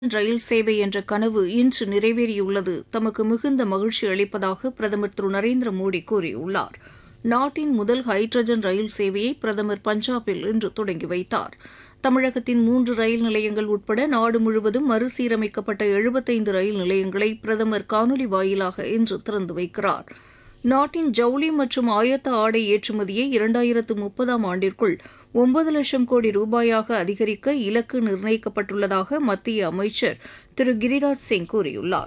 ரயில் சேவை என்ற கனவு இன்று நிறைவேறியுள்ளது தமக்கு மிகுந்த மகிழ்ச்சி அளிப்பதாக பிரதமர் திரு நரேந்திர மோடி கூறியுள்ளார் நாட்டின் முதல் ஹைட்ரஜன் ரயில் சேவையை பிரதமர் பஞ்சாபில் இன்று தொடங்கி வைத்தார் தமிழகத்தின் மூன்று ரயில் நிலையங்கள் உட்பட நாடு முழுவதும் மறுசீரமைக்கப்பட்ட எழுபத்தைந்து ரயில் நிலையங்களை பிரதமர் காணொலி வாயிலாக இன்று திறந்து வைக்கிறார் நாட்டின் ஜவுளி மற்றும் ஆயத்த ஆடை ஏற்றுமதியை இரண்டாயிரத்து முப்பதாம் ஆண்டிற்குள் ஒன்பது லட்சம் கோடி ரூபாயாக அதிகரிக்க இலக்கு நிர்ணயிக்கப்பட்டுள்ளதாக மத்திய அமைச்சர் திரு கிரிராஜ் சிங் கூறியுள்ளார்